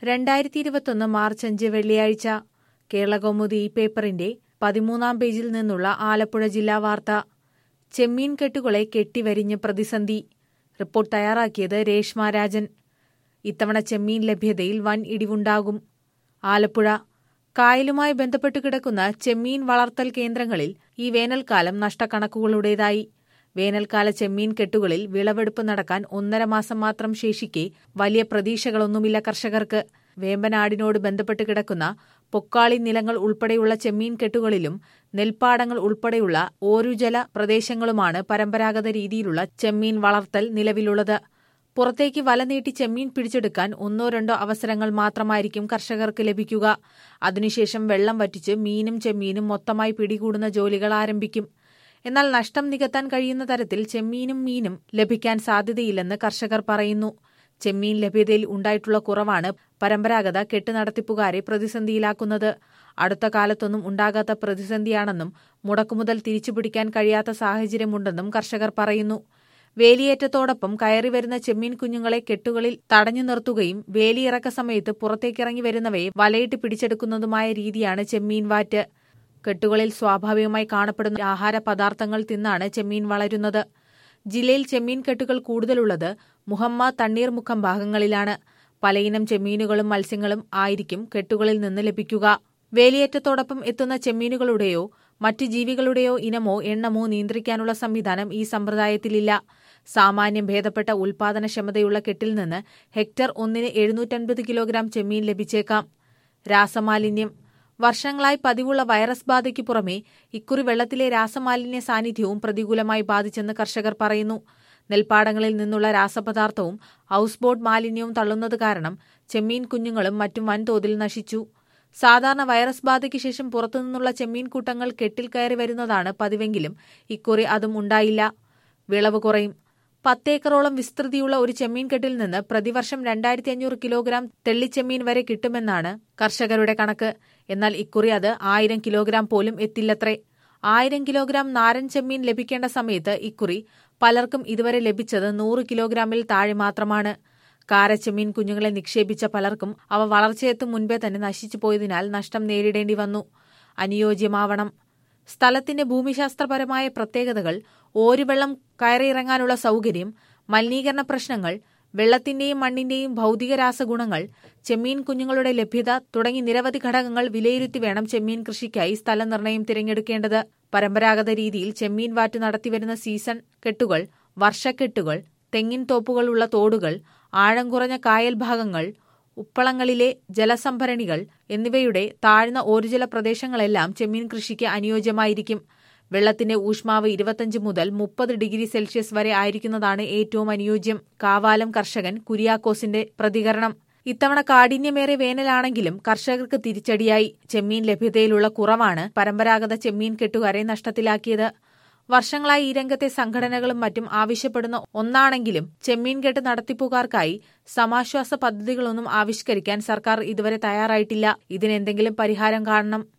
രണ്ടായിരത്തി ഇരുപത്തൊന്ന് മാർച്ച് അഞ്ച് വെള്ളിയാഴ്ച കേരളകൗമുദി ഈ പേപ്പറിന്റെ പതിമൂന്നാം പേജിൽ നിന്നുള്ള ആലപ്പുഴ ജില്ലാ വാർത്ത ചെമ്മീൻ കെട്ടുകളെ കെട്ടിവരിഞ്ഞ് പ്രതിസന്ധി റിപ്പോർട്ട് തയ്യാറാക്കിയത് രേഷ്മ രാജൻ ഇത്തവണ ചെമ്മീൻ ലഭ്യതയിൽ വൻ ഇടിവുണ്ടാകും ആലപ്പുഴ കായലുമായി ബന്ധപ്പെട്ട് കിടക്കുന്ന ചെമ്മീൻ വളർത്തൽ കേന്ദ്രങ്ങളിൽ ഈ വേനൽക്കാലം നഷ്ടക്കണക്കുകളുടേതായി വേനൽക്കാല ചെമ്മീൻ കെട്ടുകളിൽ വിളവെടുപ്പ് നടക്കാൻ ഒന്നര മാസം മാത്രം ശേഷിക്കെ വലിയ പ്രതീക്ഷകളൊന്നുമില്ല കർഷകർക്ക് വേമ്പനാടിനോട് ബന്ധപ്പെട്ട് കിടക്കുന്ന പൊക്കാളി നിലങ്ങൾ ഉൾപ്പെടെയുള്ള ചെമ്മീൻ കെട്ടുകളിലും നെൽപ്പാടങ്ങൾ ഉൾപ്പെടെയുള്ള ഓരുജല പ്രദേശങ്ങളുമാണ് പരമ്പരാഗത രീതിയിലുള്ള ചെമ്മീൻ വളർത്തൽ നിലവിലുള്ളത് പുറത്തേക്ക് വല നീട്ടി ചെമ്മീൻ പിടിച്ചെടുക്കാൻ ഒന്നോ രണ്ടോ അവസരങ്ങൾ മാത്രമായിരിക്കും കർഷകർക്ക് ലഭിക്കുക അതിനുശേഷം വെള്ളം വറ്റിച്ച് മീനും ചെമ്മീനും മൊത്തമായി പിടികൂടുന്ന ജോലികൾ ആരംഭിക്കും എന്നാൽ നഷ്ടം നികത്താൻ കഴിയുന്ന തരത്തിൽ ചെമ്മീനും മീനും ലഭിക്കാൻ സാധ്യതയില്ലെന്ന് കർഷകർ പറയുന്നു ചെമ്മീൻ ലഭ്യതയിൽ ഉണ്ടായിട്ടുള്ള കുറവാണ് പരമ്പരാഗത കെട്ടുനടത്തിപ്പുകാരെ പ്രതിസന്ധിയിലാക്കുന്നത് അടുത്ത കാലത്തൊന്നും ഉണ്ടാകാത്ത പ്രതിസന്ധിയാണെന്നും മുടക്കുമുതൽ തിരിച്ചുപിടിക്കാൻ കഴിയാത്ത സാഹചര്യമുണ്ടെന്നും കർഷകർ പറയുന്നു വേലിയേറ്റത്തോടൊപ്പം കയറി വരുന്ന ചെമ്മീൻ കുഞ്ഞുങ്ങളെ കെട്ടുകളിൽ തടഞ്ഞു നിർത്തുകയും വേലിയിറക്ക സമയത്ത് പുറത്തേക്കിറങ്ങി വരുന്നവയെ വലയിട്ട് പിടിച്ചെടുക്കുന്നതുമായ രീതിയാണ് ചെമ്മീൻ വാറ്റ് കെട്ടുകളിൽ സ്വാഭാവികമായി കാണപ്പെടുന്ന ആഹാര പദാർത്ഥങ്ങൾ തിന്നാണ് ചെമ്മീൻ വളരുന്നത് ജില്ലയിൽ ചെമ്മീൻ കെട്ടുകൾ കൂടുതലുള്ളത് മുഹമ്മ തണ്ണീർമുഖം ഭാഗങ്ങളിലാണ് പലയിനം ചെമ്മീനുകളും മത്സ്യങ്ങളും ആയിരിക്കും കെട്ടുകളിൽ നിന്ന് ലഭിക്കുക വേലിയേറ്റത്തോടൊപ്പം എത്തുന്ന ചെമ്മീനുകളുടെയോ മറ്റു ജീവികളുടെയോ ഇനമോ എണ്ണമോ നിയന്ത്രിക്കാനുള്ള സംവിധാനം ഈ സമ്പ്രദായത്തിലില്ല സാമാന്യം ഭേദപ്പെട്ട ഉൽപാദനക്ഷമതയുള്ള കെട്ടിൽ നിന്ന് ഹെക്ടർ ഒന്നിന് എഴുന്നൂറ്റൻപത് കിലോഗ്രാം ചെമ്മീൻ ലഭിച്ചേക്കാം രാസമാലിന്യം വർഷങ്ങളായി പതിവുള്ള വൈറസ് ബാധയ്ക്ക് പുറമെ ഇക്കുറി വെള്ളത്തിലെ രാസമാലിന്യ സാന്നിധ്യവും പ്രതികൂലമായി ബാധിച്ചെന്ന് കർഷകർ പറയുന്നു നെൽപ്പാടങ്ങളിൽ നിന്നുള്ള രാസപദാർത്ഥവും ഹൌസ് ബോട്ട് മാലിന്യവും തള്ളുന്നത് കാരണം ചെമ്മീൻ കുഞ്ഞുങ്ങളും മറ്റും വൻതോതിൽ നശിച്ചു സാധാരണ വൈറസ് ബാധയ്ക്ക് ശേഷം പുറത്തുനിന്നുള്ള ചെമ്മീൻ കൂട്ടങ്ങൾ കെട്ടിൽ കയറി വരുന്നതാണ് പതിവെങ്കിലും ഇക്കുറി അതും ഉണ്ടായില്ല വിളവ് കുറയും പത്തേക്കറോളം വിസ്തൃതിയുള്ള ഒരു ചെമ്മീൻ കെട്ടിൽ നിന്ന് പ്രതിവർഷം രണ്ടായിരത്തി അഞ്ഞൂറ് കിലോഗ്രാം തെള്ളിച്ചെമ്മീൻ വരെ കിട്ടുമെന്നാണ് കർഷകരുടെ കണക്ക് എന്നാൽ ഇക്കുറി അത് ആയിരം കിലോഗ്രാം പോലും എത്തില്ലത്രേ ആയിരം കിലോഗ്രാം നാരൻ ചെമ്മീൻ ലഭിക്കേണ്ട സമയത്ത് ഇക്കുറി പലർക്കും ഇതുവരെ ലഭിച്ചത് നൂറ് കിലോഗ്രാമിൽ താഴെ മാത്രമാണ് കാരച്ചെമ്മീൻ കുഞ്ഞുങ്ങളെ നിക്ഷേപിച്ച പലർക്കും അവ വളർച്ചയെത്തും മുൻപേ തന്നെ നശിച്ചു പോയതിനാൽ നഷ്ടം നേരിടേണ്ടി വന്നു അനുയോജ്യമാവണം സ്ഥലത്തിന്റെ ഭൂമിശാസ്ത്രപരമായ പ്രത്യേകതകൾ ഓരുവെള്ളം കയറിയിറങ്ങാനുള്ള സൗകര്യം മലിനീകരണ പ്രശ്നങ്ങൾ വെള്ളത്തിന്റെയും മണ്ണിന്റെയും ഭൗതിക രാസഗുണങ്ങൾ ചെമ്മീൻ കുഞ്ഞുങ്ങളുടെ ലഭ്യത തുടങ്ങി നിരവധി ഘടകങ്ങൾ വിലയിരുത്തി വേണം ചെമ്മീൻ കൃഷിക്കായി സ്ഥലനിർണ്ണയം തിരഞ്ഞെടുക്കേണ്ടത് പരമ്പരാഗത രീതിയിൽ ചെമ്മീൻ വാറ്റ് നടത്തിവരുന്ന സീസൺ കെട്ടുകൾ വർഷക്കെട്ടുകൾ തെങ്ങിൻ തോപ്പുകളുള്ള തോടുകൾ ആഴം കുറഞ്ഞ കായൽ ഭാഗങ്ങൾ ഉപ്പളങ്ങളിലെ ജലസംഭരണികൾ എന്നിവയുടെ താഴ്ന്ന ഓരുജല പ്രദേശങ്ങളെല്ലാം ചെമ്മീൻ കൃഷിക്ക് അനുയോജ്യമായിരിക്കും വെള്ളത്തിന്റെ ഊഷ്മാവ് ഇരുപത്തഞ്ച് മുതൽ മുപ്പത് ഡിഗ്രി സെൽഷ്യസ് വരെ ആയിരിക്കുന്നതാണ് ഏറ്റവും അനുയോജ്യം കാവാലം കർഷകൻ കുര്യാക്കോസിന്റെ പ്രതികരണം ഇത്തവണ കാഠിന്യമേറെ വേനലാണെങ്കിലും കർഷകർക്ക് തിരിച്ചടിയായി ചെമ്മീൻ ലഭ്യതയിലുള്ള കുറവാണ് പരമ്പരാഗത ചെമ്മീൻ കെട്ടുകാരെ നഷ്ടത്തിലാക്കിയത് വർഷങ്ങളായി ഈ രംഗത്തെ സംഘടനകളും മറ്റും ആവശ്യപ്പെടുന്ന ഒന്നാണെങ്കിലും ചെമ്മീൻ കെട്ട് നടത്തിപ്പുകാർക്കായി സമാശ്വാസ പദ്ധതികളൊന്നും ആവിഷ്കരിക്കാൻ സർക്കാർ ഇതുവരെ തയ്യാറായിട്ടില്ല ഇതിനെന്തെങ്കിലും പരിഹാരം കാണണം